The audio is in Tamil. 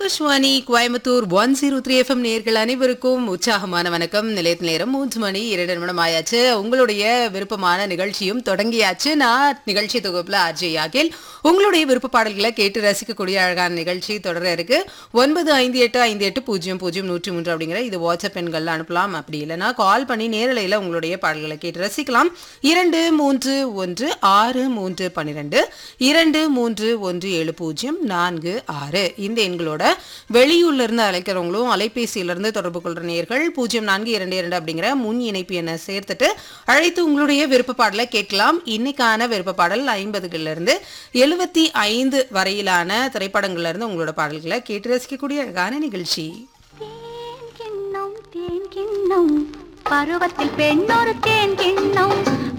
Akashvani Coimbatore one zero three FM நேர்கள் அனைவருக்கும் உற்சாகமான வணக்கம் நிலையத்து நேரம் மூன்று மணி இரண்டு நிமிடம் ஆயாச்சு உங்களுடைய விருப்பமான நிகழ்ச்சியும் தொடங்கியாச்சு நான் நிகழ்ச்சி தொகுப்புல ஆர்ஜே யாகில் உங்களுடைய விருப்ப பாடல்களை கேட்டு ரசிக்கக்கூடிய அழகான நிகழ்ச்சி தொடர இருக்கு ஒன்பது ஐந்து எட்டு ஐந்து எட்டு பூஜ்ஜியம் பூஜ்ஜியம் நூற்றி மூன்று அப்படிங்கிற இது வாட்ஸ்அப் எண்கள்ல அனுப்பலாம் அப்படி இல்லைன்னா கால் பண்ணி நேரலையில் உங்களுடைய பாடல்களை கேட்டு ரசிக்கலாம் இரண்டு மூன்று ஒன்று ஆறு மூன்று பன்னிரெண்டு இரண்டு மூன்று ஒன்று ஏழு பூஜ்ஜியம் நான்கு ஆறு இந்த எண்களோட வெளியூர்ல இருந்து அழைக்கிறவங்களும் அலைபேசியில இருந்து தொடர்பு கொள்ற நேர்கள் பூஜ்ஜியம் நான்கு இரண்டு இரண்டு அப்படிங்கிற முன் இணைப்பு எண்ணை சேர்த்துட்டு அழைத்து உங்களுடைய விருப்ப பாடலை கேட்கலாம் இன்னைக்கான விருப்ப பாடல் ஐம்பதுகள்ல இருந்து எழுபத்தி ஐந்து வரையிலான திரைப்படங்கள்ல இருந்து உங்களோட பாடல்களை கேட்டு ரசிக்கக்கூடிய அழகான நிகழ்ச்சி தேன் கிண்ணம் தேன் கிண்ணம் பருவத்தில் பெண்ணொரு தேன் கிண்ணம்